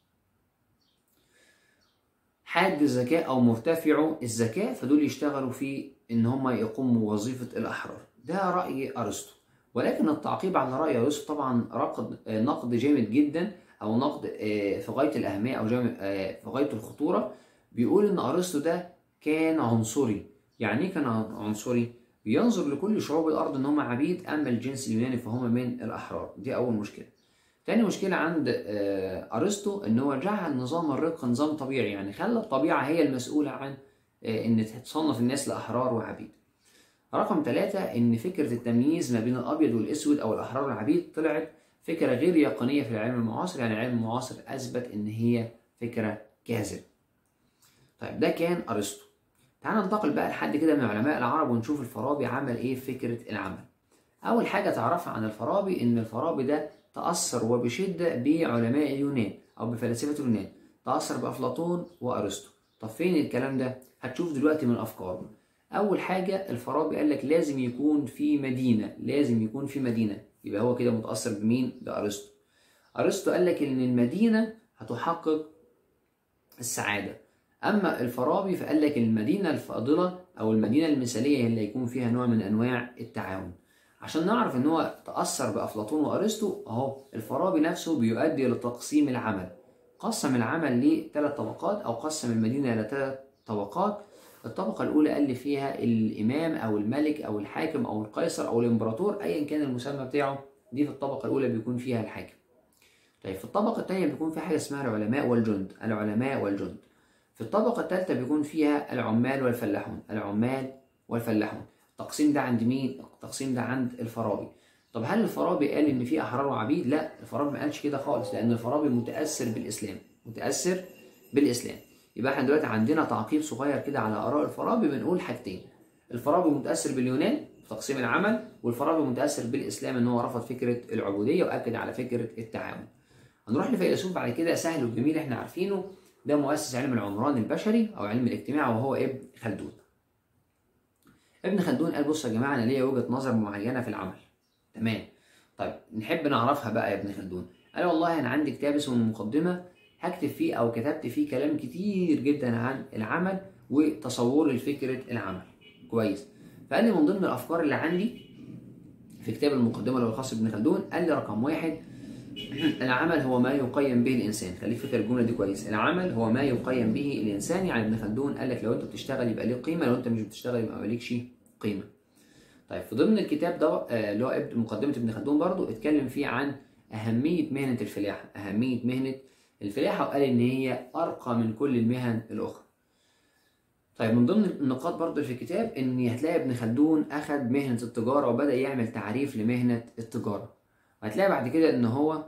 حاد الذكاء او مرتفعو الذكاء فدول يشتغلوا في ان هم يقوموا وظيفه الاحرار ده راي ارسطو ولكن التعقيب على راي ارسطو طبعا رقد نقد جامد جدا او نقد في غايه الاهميه او في غايه الخطوره بيقول ان ارسطو ده كان عنصري يعني ايه كان عنصري بينظر لكل شعوب الارض ان هم عبيد اما الجنس اليوناني فهم من الاحرار دي اول مشكله تاني مشكلة عند أرسطو إن هو جعل نظام الرق نظام طبيعي يعني خلى الطبيعة هي المسؤولة عن إن تصنف الناس لأحرار وعبيد. رقم ثلاثة إن فكرة التمييز ما بين الأبيض والأسود أو الأحرار والعبيد طلعت فكرة غير يقينية في العلم المعاصر يعني العلم المعاصر أثبت إن هي فكرة كاذبة. طيب ده كان أرسطو. تعال ننتقل بقى لحد كده من علماء العرب ونشوف الفارابي عمل إيه في فكرة العمل. أول حاجة تعرفها عن الفارابي إن الفارابي ده تأثر وبشدة بعلماء اليونان أو بفلاسفة اليونان تأثر بأفلاطون وأرسطو طب فين الكلام ده؟ هتشوف دلوقتي من أفكاره أول حاجة الفارابي قال لك لازم يكون في مدينة لازم يكون في مدينة يبقى هو كده متأثر بمين؟ بأرسطو أرسطو قال لك إن المدينة هتحقق السعادة أما الفارابي فقال لك المدينة الفاضلة أو المدينة المثالية هي اللي هيكون فيها نوع من أنواع التعاون عشان نعرف ان هو تأثر بأفلاطون وأرسطو اهو الفارابي نفسه بيؤدي لتقسيم العمل قسم العمل لثلاث طبقات او قسم المدينة الى ثلاث طبقات الطبقة الأولى قال لي فيها الإمام أو الملك أو الحاكم أو القيصر أو الإمبراطور أيا كان المسمى بتاعه دي في الطبقة الأولى بيكون فيها الحاكم. طيب في الطبقة الثانية بيكون في حاجة اسمها العلماء والجند، العلماء والجند. في الطبقة الثالثة بيكون فيها العمال والفلاحون، العمال والفلاحون. التقسيم ده عند مين؟ التقسيم ده عند الفارابي. طب هل الفارابي قال ان في احرار وعبيد؟ لا الفارابي ما قالش كده خالص لان الفارابي متاثر بالاسلام، متاثر بالاسلام. يبقى احنا دلوقتي عندنا تعقيب صغير كده على اراء الفارابي بنقول حاجتين. الفارابي متاثر باليونان في تقسيم العمل والفارابي متاثر بالاسلام ان هو رفض فكره العبوديه واكد على فكره التعاون. هنروح لفيلسوف بعد كده سهل وجميل احنا عارفينه ده مؤسس علم العمران البشري او علم الاجتماع وهو ابن خلدون. ابن خلدون قال بصوا يا جماعه انا ليا وجهه نظر معينه في العمل تمام طيب نحب نعرفها بقى يا ابن خلدون قال والله انا عندي كتاب اسمه المقدمه هكتب فيه او كتبت فيه كلام كتير جدا عن العمل وتصور لفكره العمل كويس فقال لي من ضمن الافكار اللي عندي في كتاب المقدمه اللي هو الخاص بابن خلدون قال لي رقم واحد العمل هو ما يقيم به الانسان خليك فاكر الجمله دي كويس العمل هو ما يقيم به الانسان يعني ابن خلدون قال لك لو انت بتشتغل يبقى ليه قيمه لو انت مش بتشتغل يبقى مالكش قيمه طيب في ضمن الكتاب ده اللي هو مقدمه ابن خلدون برضو اتكلم فيه عن اهميه مهنه الفلاحه اهميه مهنه الفلاحة وقال إن هي أرقى من كل المهن الأخرى. طيب من ضمن النقاط برضو اللي في الكتاب إن هتلاقي ابن خلدون أخد مهنة التجارة وبدأ يعمل تعريف لمهنة التجارة. وهتلاقي بعد كده إن هو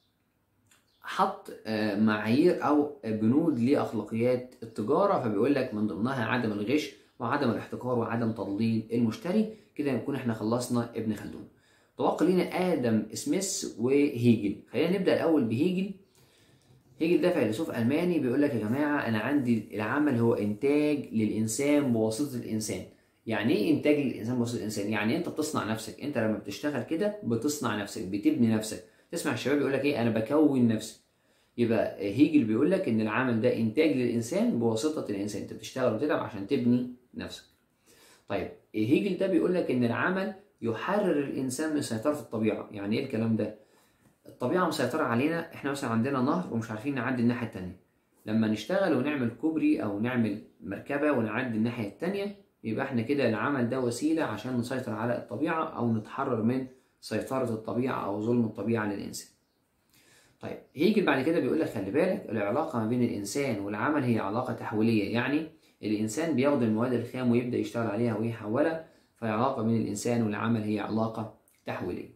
حط آه، معايير أو بنود لأخلاقيات التجارة فبيقول لك من ضمنها عدم الغش وعدم الاحتكار وعدم تضليل المشتري كده نكون احنا خلصنا ابن خلدون. تبقى لينا ادم سميث وهيجل خلينا نبدا الاول بهيجل هيجل ده فيلسوف الماني بيقول لك يا جماعه انا عندي العمل هو انتاج للانسان بواسطه الانسان يعني ايه انتاج للانسان بواسطه الانسان يعني انت بتصنع نفسك انت لما بتشتغل كده بتصنع نفسك بتبني نفسك تسمع الشباب يقول لك ايه انا بكون نفسي يبقى هيجل بيقول لك ان العمل ده انتاج للانسان بواسطه الانسان انت بتشتغل وتتعب عشان تبني نفسك طيب هيجل ده بيقول لك ان العمل يحرر الانسان من سيطره الطبيعه يعني ايه الكلام ده الطبيعه مسيطره علينا احنا مثلا عندنا نهر ومش عارفين نعدي الناحيه التانية لما نشتغل ونعمل كوبري او نعمل مركبه ونعدي الناحيه التانية يبقى احنا كده العمل ده وسيله عشان نسيطر على الطبيعه او نتحرر من سيطره الطبيعه او ظلم الطبيعه للانسان طيب هيجي بعد كده بيقول لك خلي بالك العلاقه ما بين الانسان والعمل هي علاقه تحويليه يعني الانسان بياخد المواد الخام ويبدا يشتغل عليها ويحولها فالعلاقة بين الإنسان والعمل هي علاقة تحويلية.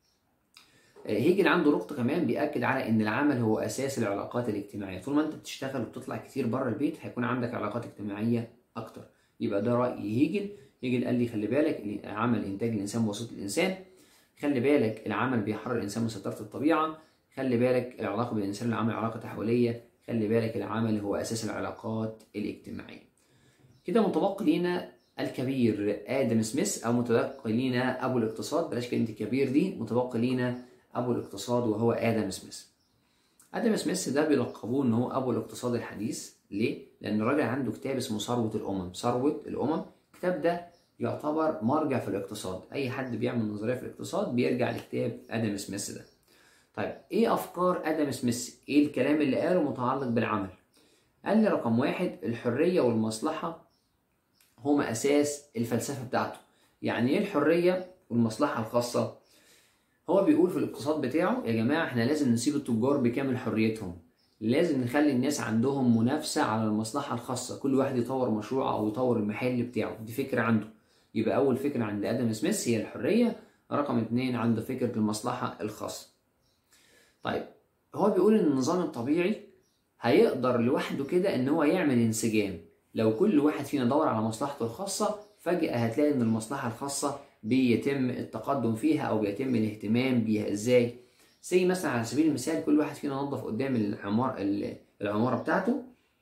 هيجل عنده نقطة كمان بيأكد على إن العمل هو أساس العلاقات الاجتماعية، طول ما أنت بتشتغل وبتطلع كتير بره البيت هيكون عندك علاقات اجتماعية أكتر. يبقى ده رأي هيجل، هيجل قال لي خلي بالك العمل إنتاج الإنسان بواسطة الإنسان، خلي بالك العمل بيحرر الإنسان من سيطرة الطبيعة، خلي بالك العلاقة بين الإنسان والعمل علاقة تحويلية، خلي بالك العمل هو أساس العلاقات الاجتماعية. كده متبقي لينا الكبير ادم سميث او متبقي لينا ابو الاقتصاد بلاش كلمه الكبير دي متبقي لينا ابو الاقتصاد وهو ادم سميث ادم سميث ده بيلقبوه ان هو ابو الاقتصاد الحديث ليه لان الراجل عنده كتاب اسمه ثروه الامم ثروه الامم الكتاب ده يعتبر مرجع في الاقتصاد اي حد بيعمل نظريه في الاقتصاد بيرجع لكتاب ادم سميث ده طيب ايه افكار ادم سميث ايه الكلام اللي قاله متعلق بالعمل قال لي رقم واحد الحريه والمصلحه هما اساس الفلسفه بتاعته يعني ايه الحريه والمصلحه الخاصه هو بيقول في الاقتصاد بتاعه يا جماعه احنا لازم نسيب التجار بكامل حريتهم لازم نخلي الناس عندهم منافسه على المصلحه الخاصه كل واحد يطور مشروع او يطور المحل بتاعه دي فكره عنده يبقى اول فكره عند ادم سميث هي الحريه رقم اتنين عنده فكره المصلحه الخاصه طيب هو بيقول ان النظام الطبيعي هيقدر لوحده كده ان هو يعمل انسجام لو كل واحد فينا دور على مصلحته الخاصة فجأة هتلاقي إن المصلحة الخاصة بيتم التقدم فيها أو بيتم الاهتمام بيها إزاي؟ زي مثلا على سبيل المثال كل واحد فينا نظف قدام العمار العمارة بتاعته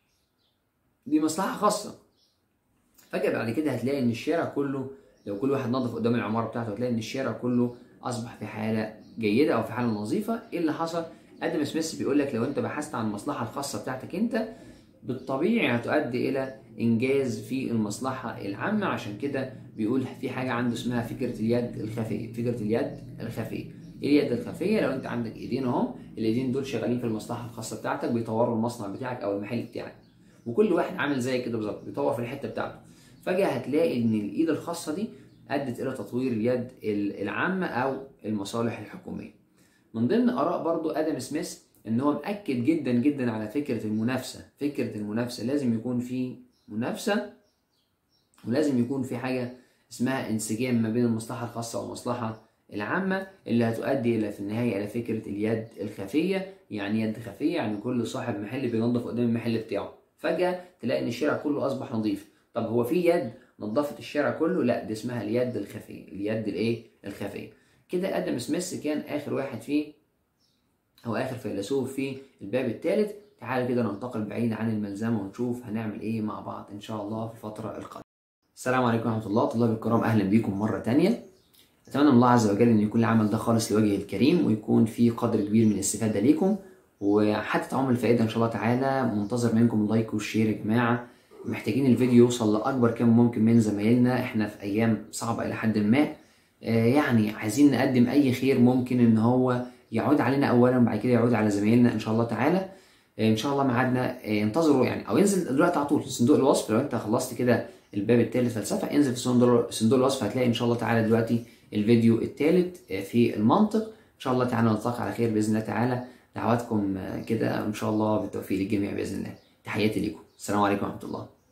دي مصلحة خاصة فجأة بعد كده هتلاقي إن الشارع كله لو كل واحد نظف قدام العمارة بتاعته هتلاقي إن الشارع كله أصبح في حالة جيدة أو في حالة نظيفة إيه اللي حصل؟ ادم سميث بيقول لك لو انت بحثت عن المصلحه الخاصه بتاعتك انت بالطبيعي هتؤدي الى انجاز في المصلحه العامه عشان كده بيقول في حاجه عنده اسمها فكره اليد الخفيه فكره اليد الخفيه ايه اليد الخفيه لو انت عندك ايدين اهم الايدين دول شغالين في المصلحه الخاصه بتاعتك بيطوروا المصنع بتاعك او المحل بتاعك وكل واحد عامل زي كده بالظبط بيطور في الحته بتاعته فجاه هتلاقي ان الايد الخاصه دي ادت الى تطوير اليد العامه او المصالح الحكوميه من ضمن اراء برضو ادم سميث ان هو مأكد جدا جدا على فكره المنافسه فكره المنافسه لازم يكون في منافسه ولازم يكون في حاجه اسمها انسجام ما بين المصلحه الخاصه والمصلحه العامة اللي هتؤدي إلى في النهاية إلى فكرة اليد الخفية يعني يد خفية يعني كل صاحب محل بينظف قدام المحل بتاعه فجأة تلاقي إن الشارع كله أصبح نظيف طب هو في يد نظفت الشارع كله لا دي اسمها اليد الخفية اليد الإيه الخفية كده ادم سميث كان اخر واحد فيه او اخر فيلسوف في الباب الثالث تعالى كده ننتقل بعيد عن الملزمه ونشوف هنعمل ايه مع بعض ان شاء الله في الفتره القادمه السلام عليكم ورحمه الله طلاب الكرام اهلا بيكم مره تانية اتمنى من الله عز وجل ان يكون العمل ده خالص لوجهه الكريم ويكون فيه قدر كبير من الاستفاده ليكم وحتى تعم الفائده ان شاء الله تعالى منتظر منكم اللايك والشير يا جماعه محتاجين الفيديو يوصل لاكبر كم ممكن من زمايلنا احنا في ايام صعبه الى حد ما يعني عايزين نقدم اي خير ممكن ان هو يعود علينا اولا وبعد كده يعود على زمايلنا ان شاء الله تعالى ان شاء الله ميعادنا انتظروا يعني او انزل دلوقتي على طول في صندوق الوصف لو انت خلصت كده الباب الثالث فلسفه انزل في صندوق صندوق الوصف هتلاقي ان شاء الله تعالى دلوقتي الفيديو الثالث في المنطق ان شاء الله تعالى نلتقي على خير باذن الله تعالى دعواتكم كده ان شاء الله بالتوفيق للجميع باذن الله تحياتي ليكم السلام عليكم ورحمه الله